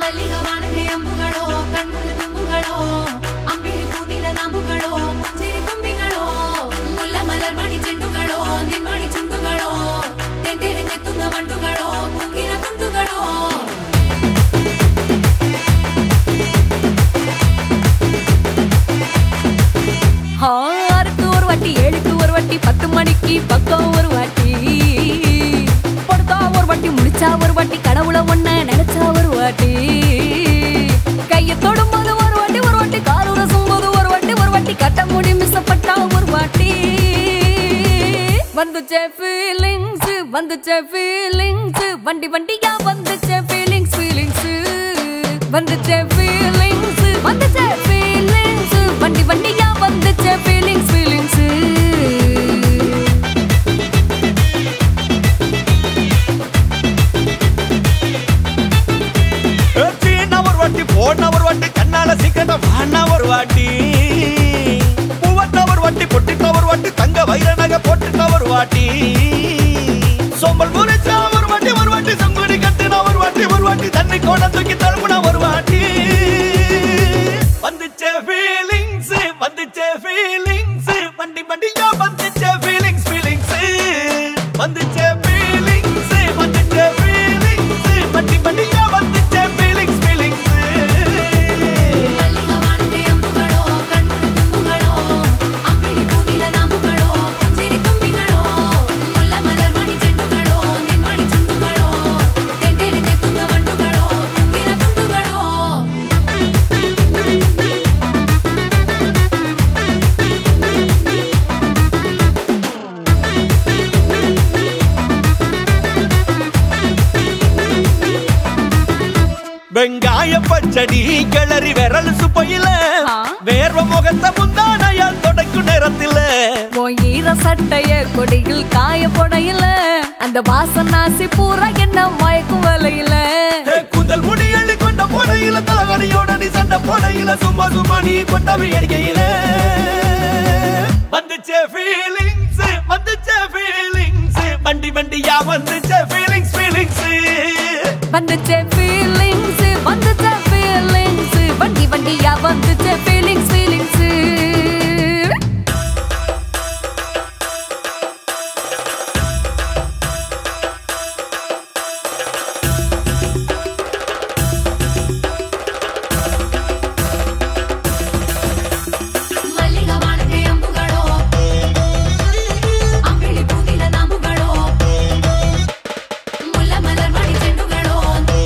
ಮಲ್ಲಿಗವಾನಗೆ ಅಂಬುಗಳೋ ಕಣ್ಣುಗಳ ತುಂಬುಗಳೋ ಅಂಬಿಳಿ ಕೂದಿಲ ನಾಂಬುಗಳೋ ಮುಂಜಿರಿ ತುಂಬಿಗಳೋ ಮುಲ್ಲ ಮಲರ್ ಮಣಿ ಚೆಂಡುಗಳೋ ನಿಮ್ಮಣಿ ಚುಂಡುಗಳೋ ತೆಂಟೆರೆ ತೆತ್ತುಂಗ ಮಂಟುಗಳೋ ಕುಂಗಿನ ತುಂಡುಗಳೋ ஆறுக்கு ஒரு வாட்டி ஏழுக்கு ஒரு வாட்டி பத்து மணிக்கு பக்கம் ஒரு வாட்டி படுத்தா ஒரு வாட்டி முடிச்சா ஒரு வாட்டி கடவுளை ஒண்ண நினைச்சா ஒரு வாட்டி கைய தொடும்போது ஒரு வாட்டி ஒரு வாட்டி கால் உரசும் போது ஒரு வாட்டி ஒரு வாட்டி கட்ட முடி மிசப்பட்டா ஒரு வாட்டி வந்துச்சே ஃபீலிங்ஸ் வந்துச்சே ஃபீலிங்ஸ் வண்டி வண்டியா வந்துச்சே ஃபீலிங்ஸ் ஃபீலிங்ஸ் வந்துச்சே ஃபீலிங்ஸ் வந்துச்சே ஃபீலிங்ஸ் வண்டி வண்டியா வந்துச்சே ஃபீலிங்ஸ் ஃபீலிங்ஸ் சீனா ஒரு வாட்டி போன ஒரு வாட்டி கண்ணால சீக்கிரம் வானா ஒரு வாட்டி பூவத்த ஒரு வாட்டி பொட்டிட்ட ஒரு வாட்டி தங்க வைர நகை போட்டுட்ட ஒரு வாட்டி சோம்பல் முறிச்சா ஒரு வாட்டி ஒரு வாட்டி சங்குடி கட்டின ஒரு வாட்டி ஒரு வாட்டி தண்ணி கோண தூக்கி தழுப்புன ஒரு வாட்டி வந்துச்சே ஃபீலிங்ஸ் வந்துச்சே ஃபீலிங்ஸ் வண்டி வண்டியா வந்துச்சே ஃபீலிங்ஸ் ஃபீலிங்ஸ் வந்துச்சே ஃபீலிங்ஸ் வந்துச்சே ஃபீலிங்ஸ் வண்டி வண்டியா வந்துச்சே ஃபீலிங்ஸ் ஃபீலிங்ஸ் ಮಲ್ಲಿಗವಾನಗೆ ಅಂಬುಗಳೋ ಕಣ್ಣುಗಳ ತುಂಬುಗಳೋ ಅಂಬಿಳಿ ಕೂದಿಲ ನಾಂಬುಗಳೋ ಮುಂಜಿರಿ ತುಂಬಿಗಳೋ ಮುಲ್ಲ ಮಲರ್ ಮಣಿ ಚೆಂಡುಗಳೋ ನಿಮ್ಮಣಿ ಚುಂಡುಗಳೋ ತೆಂಟೆರೆ ತೆತ್ತುಂಗ ಮಂಟುಗಳೋ ಕುಂಗಿನ ತುಂಡುಗಳೋ வெங்காய பச்சடி கிளறி விரல் சுப்பையில ஆ. வேர்வ முகத்த முந்தானையால் தொடக்கும் நேரத்தில உன் ஈர சட்டைய கொடியில் காய போடையில அந்த வாசனாசி பூரா என்ன மயக்கும் வலையில ஏ, கூந்தல் முடி அள்ளி கொண்ட போடையில தலகணியோட நீ சண்டை போடையில சும்மா சும்மா நீ கொண்டவி அடிக்கையில வந்துச்சே ஃபீலிங்ஸ் வந்துச்சே ஃபீலிங்ஸ் வண்டி வண்டியா வந்துச்சே ஃபீலிங்ஸ் ஃபீலிங்ஸ் வந்துச்சே ஃபீலிங்ஸ் வந்துச்சே ஃபீலிங்ஸ் வண்டி வண்டியா வந்துச்சே ஃபீலிங்ஸ் ஃபீலிங்ஸ் ಮಲ್ಲಿಗವಾನಗೆ ಅಂಬುಗಳೋ ಅಂಬಿಳಿ ಕೂದಿಲ ನಾಂಬುಗಳೋ ಮುಲ್ಲ ಮಲರ್ ಮಣಿ ಚೆಂಡುಗಳೋ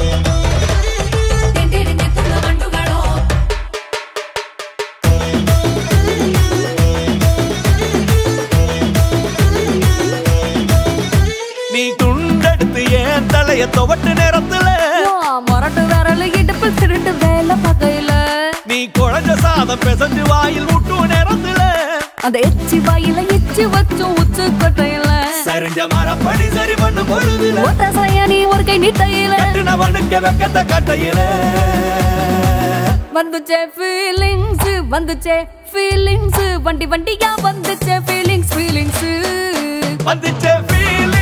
ತೆಂಟೆರೆ ತೆತ್ತುಂಗ ಮಂಟುಗಳೋ நீ துண்டெடுத்து ஏன் தலைய துவட்டு நேரத்துல மொரட்டு விரல் இடுப்பில் திருட்டு வேலை பகையில நீ குழஞ்ச சாதம் பிசைஞ்சு வாயில் விட்டு நேரத்துல அந்த எச்சி வாயில எச்சி வச்சும் உச்சு கொட்டையில சரிஞ்ச மரப்படி சரி பண்ணு பொழுதுல ஒத்த சையனி ஒரு கை நீட்டையில கட்டினவனுக்கு வெக்கத்த கட்டையில வந்துச்சே ஃபீலிங்ஸ் வந்துச்சே ஃபீலிங்ஸ் வண்டி வண்டியா வந்துச்சே ஃபீலிங்ஸ் ஃபீலிங்ஸ் வந்துச்சே ஃபீலிங்ஸ்